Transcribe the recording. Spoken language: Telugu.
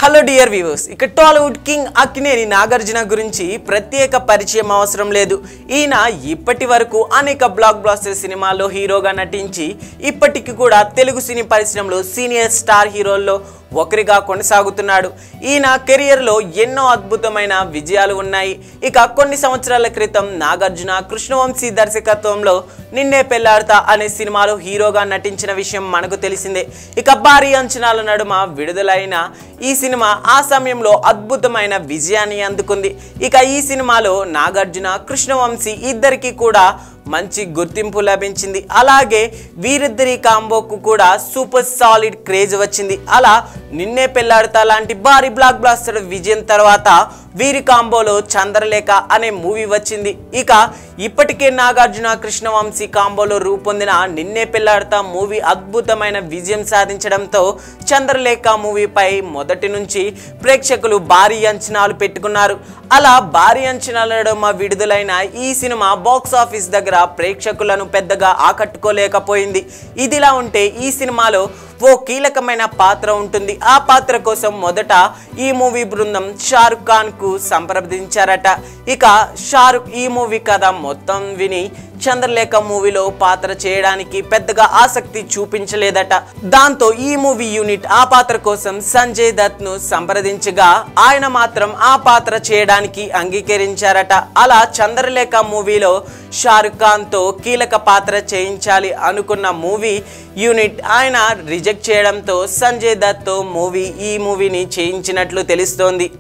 హలో డియర్ వ్యూవర్స్ ఇక టాలీవుడ్ కింగ్ అక్కినేని నాగార్జున గురించి ప్రత్యేక పరిచయం అవసరం లేదు ఈయన ఇప్పటి వరకు అనేక బ్లాక్ బ్లాస్టర్ సినిమాల్లో హీరోగా నటించి ఇప్పటికి కూడా తెలుగు సినీ పరిశ్రమలో సీనియర్ స్టార్ హీరోల్లో ఒకరిగా కొనసాగుతున్నాడు ఈయన కెరియర్లో ఎన్నో అద్భుతమైన విజయాలు ఉన్నాయి ఇక కొన్ని సంవత్సరాల క్రితం నాగార్జున కృష్ణవంశీ దర్శకత్వంలో నిన్నే పెళ్లాడతా అనే సినిమాలో హీరోగా నటించిన విషయం మనకు తెలిసిందే ఇక భారీ అంచనాల నడుమ విడుదలైన ఈ సినిమా ఆ సమయంలో అద్భుతమైన విజయాన్ని అందుకుంది ఇక ఈ సినిమాలో నాగార్జున కృష్ణవంశీ ఇద్దరికి కూడా మంచి గుర్తింపు లభించింది అలాగే వీరిద్దరి కాంబోకు కూడా సూపర్ సాలిడ్ క్రేజ్ వచ్చింది అలా నిన్నే పెళ్లాడతా లాంటి భారీ బ్లాక్ బ్లాస్టర్ విజయం తర్వాత వీరి కాంబోలో చంద్రలేఖ అనే మూవీ వచ్చింది ఇక ఇప్పటికే నాగార్జున కృష్ణవంశీ కాంబోలో రూపొందిన నిన్నే పెళ్లాడతా మూవీ అద్భుతమైన విజయం సాధించడంతో చంద్రలేఖ మూవీపై మొదటి నుంచి ప్రేక్షకులు భారీ అంచనాలు పెట్టుకున్నారు అలా భారీ అంచనాల నడుమ విడుదలైన ఈ సినిమా బాక్స్ ఆఫీస్ దగ్గర ప్రేక్షకులను పెద్దగా ఆకట్టుకోలేకపోయింది ఇదిలా ఉంటే ఈ సినిమాలో ఓ కీలకమైన పాత్ర ఉంటుంది ఆ పాత్ర కోసం మొదట ఈ మూవీ బృందం షారుఖ్ ఖాన్ కు సంప్రదించారట ఇక షారుఖ్ ఈ మూవీ కథ మొత్తం విని చంద్రలేఖ మూవీలో పాత్ర చేయడానికి పెద్దగా ఆసక్తి చూపించలేదట దాంతో ఈ మూవీ యూనిట్ ఆ పాత్ర కోసం సంజయ్ దత్ ను సంప్రదించగా ఆయన మాత్రం ఆ పాత్ర చేయడానికి అంగీకరించారట అలా చంద్రలేఖ మూవీలో షారుఖ్ ఖాన్ తో కీలక పాత్ర చేయించాలి అనుకున్న మూవీ యూనిట్ ఆయన రిజెక్ట్ చేయడంతో సంజయ్ దత్ తో మూవీ ఈ మూవీని చేయించినట్లు తెలుస్తోంది